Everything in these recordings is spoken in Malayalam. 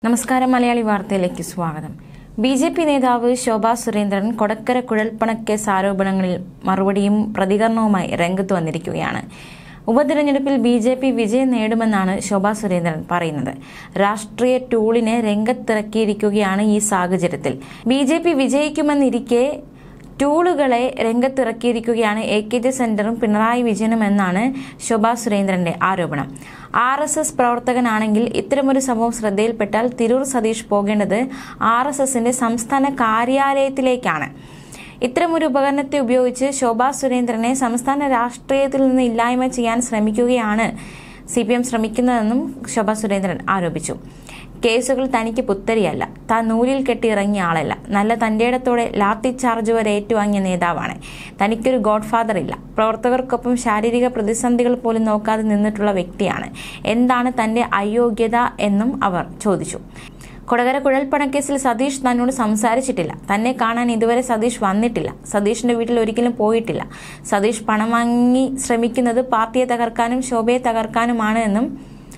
നമസ്കാരം മലയാളി വാർത്തയിലേക്ക് സ്വാഗതം ബി ജെ പി നേതാവ് ശോഭാ സുരേന്ദ്രൻ കൊടക്കര കുഴൽപ്പണക്കേസ് ആരോപണങ്ങളിൽ മറുപടിയും പ്രതികരണവുമായി രംഗത്ത് വന്നിരിക്കുകയാണ് ഉപതിരഞ്ഞെടുപ്പിൽ ബി ജെ പി വിജയം നേടുമെന്നാണ് ശോഭാ സുരേന്ദ്രൻ പറയുന്നത് രാഷ്ട്രീയ ടൂളിനെ രംഗത്തിറക്കിയിരിക്കുകയാണ് ഈ സാഹചര്യത്തിൽ ബി ജെ പി വിജയിക്കുമെന്നിരിക്കെ ടൂളുകളെ രംഗത്തിറക്കിയിരിക്കുകയാണ് എ കെ ജി സെന്ററും പിണറായി വിജയനും എന്നാണ് ശോഭാ സുരേന്ദ്രന്റെ ആരോപണം ആർ എസ് എസ് പ്രവർത്തകനാണെങ്കിൽ ഇത്തരമൊരു സംഭവം ശ്രദ്ധയിൽപ്പെട്ടാൽ തിരൂർ സതീഷ് പോകേണ്ടത് ആർ എസ് എസിന്റെ സംസ്ഥാന കാര്യാലയത്തിലേക്കാണ് ഇത്തരമൊരു ഉപകരണത്തെ ഉപയോഗിച്ച് ശോഭാ സുരേന്ദ്രനെ സംസ്ഥാന രാഷ്ട്രീയത്തിൽ നിന്ന് ഇല്ലായ്മ ചെയ്യാൻ ശ്രമിക്കുകയാണ് സി പി എം ശ്രമിക്കുന്നതെന്നും ശോഭാ സുരേന്ദ്രൻ ആരോപിച്ചു കേസുകൾ തനിക്ക് പുത്തരിയല്ല താൻ നൂലിൽ കെട്ടി ഇറങ്ങിയ ആളല്ല നല്ല തന്റേടത്തോടെ ലാത്തി ചാർജ് വരെ ഏറ്റുവാങ്ങിയ നേതാവാണ് തനിക്കൊരു ഗോഡ്ഫാദർ ഇല്ല പ്രവർത്തകർക്കൊപ്പം ശാരീരിക പ്രതിസന്ധികൾ പോലും നോക്കാതെ നിന്നിട്ടുള്ള വ്യക്തിയാണ് എന്താണ് തന്റെ അയോഗ്യത എന്നും അവർ ചോദിച്ചു കൊടകര കുഴൽപ്പണക്കേസിൽ സതീഷ് തന്നോട് സംസാരിച്ചിട്ടില്ല തന്നെ കാണാൻ ഇതുവരെ സതീഷ് വന്നിട്ടില്ല സതീഷിന്റെ വീട്ടിൽ ഒരിക്കലും പോയിട്ടില്ല സതീഷ് പണം വാങ്ങി ശ്രമിക്കുന്നത് പാർട്ടിയെ തകർക്കാനും ശോഭയെ തകർക്കാനുമാണ് എന്നും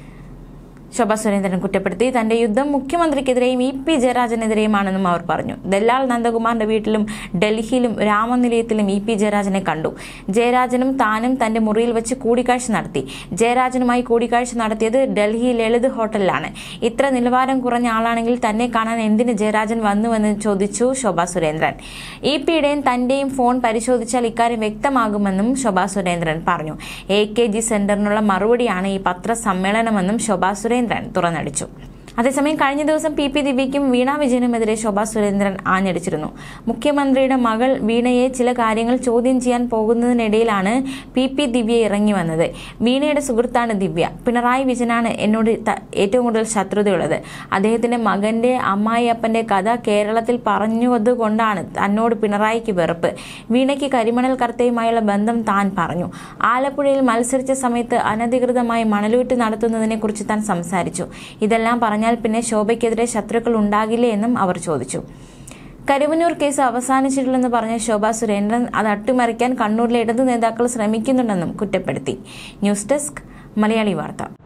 ശോഭാ സുരേന്ദ്രൻ കുറ്റപ്പെടുത്തി തന്റെ യുദ്ധം മുഖ്യമന്ത്രിക്കെതിരെയും ഇ പി ജയരാജനെതിരെയുമാണെന്നും അവർ പറഞ്ഞു ദല്ലാൽ നന്ദകുമാറിന്റെ വീട്ടിലും ഡൽഹിയിലും രാമനിലയത്തിലും ഇ പി ജയരാജനെ കണ്ടു ജയരാജനും താനും തന്റെ മുറിയിൽ വെച്ച് കൂടിക്കാഴ്ച നടത്തി ജയരാജനുമായി കൂടിക്കാഴ്ച നടത്തിയത് ഡൽഹി ലളിത് ഹോട്ടലിലാണ് ഇത്ര നിലവാരം കുറഞ്ഞ ആളാണെങ്കിൽ തന്നെ കാണാൻ എന്തിന് ജയരാജൻ വന്നുവെന്ന് ചോദിച്ചു ശോഭാ സുരേന്ദ്രൻ ഇ പിയുടെയും തന്റെയും ഫോൺ പരിശോധിച്ചാൽ ഇക്കാര്യം വ്യക്തമാകുമെന്നും ശോഭാ സുരേന്ദ്രൻ പറഞ്ഞു എ കെ ജി സെന്ററിനുള്ള മറുപടിയാണ് ഈ പത്രസമ്മേളനമെന്നും ശോഭാ സുരേന്ദ്രൻ തുറന്നടിച്ചു അതേസമയം കഴിഞ്ഞ ദിവസം പി പി ദിവ്യയ്ക്കും വീണ വിജയനുമെതിരെ ശോഭാ സുരേന്ദ്രൻ ആഞ്ഞടിച്ചിരുന്നു മുഖ്യമന്ത്രിയുടെ മകൾ വീണയെ ചില കാര്യങ്ങൾ ചോദ്യം ചെയ്യാൻ പോകുന്നതിനിടയിലാണ് പി പി ദിവ്യ ഇറങ്ങി വന്നത് വീണയുടെ സുഹൃത്താണ് ദിവ്യ പിണറായി വിജയനാണ് എന്നോട് ത- ഏറ്റവും കൂടുതൽ ശത്രുതയുള്ളത് അദ്ദേഹത്തിന്റെ മകന്റെ അമ്മായിയപ്പന്റെ കഥ കേരളത്തിൽ പറഞ്ഞതുകൊണ്ടാണ് തന്നോട് പിണറായിക്ക് വെറുപ്പ് വീണയ്ക്ക് കരിമണൽ കർത്തയുമായുള്ള ബന്ധം താൻ പറഞ്ഞു ആലപ്പുഴയിൽ മത്സരിച്ച സമയത്ത് അനധികൃതമായി മണലൂറ്റ് നടത്തുന്നതിനെക്കുറിച്ച് താൻ സംസാരിച്ചു ഇതെല്ലാം പറഞ്ഞാൽ പിന്നെ ശോഭയ്ക്കെതിരെ ശത്രുക്കൾ ഉണ്ടാകില്ലേ എന്നും അവർ ചോദിച്ചു കരുവന്നൂർ കേസ് അവസാനിച്ചിട്ടില്ലെന്ന് പറഞ്ഞ ശോഭാ സുരേന്ദ്രൻ അത് അട്ടിമറിക്കാൻ കണ്ണൂരിലെ ഇടതു നേതാക്കൾ ശ്രമിക്കുന്നുണ്ടെന്നും കുറ്റപ്പെടുത്തി ന്യൂസ് ഡെസ്ക് മലയാളി വാർത്ത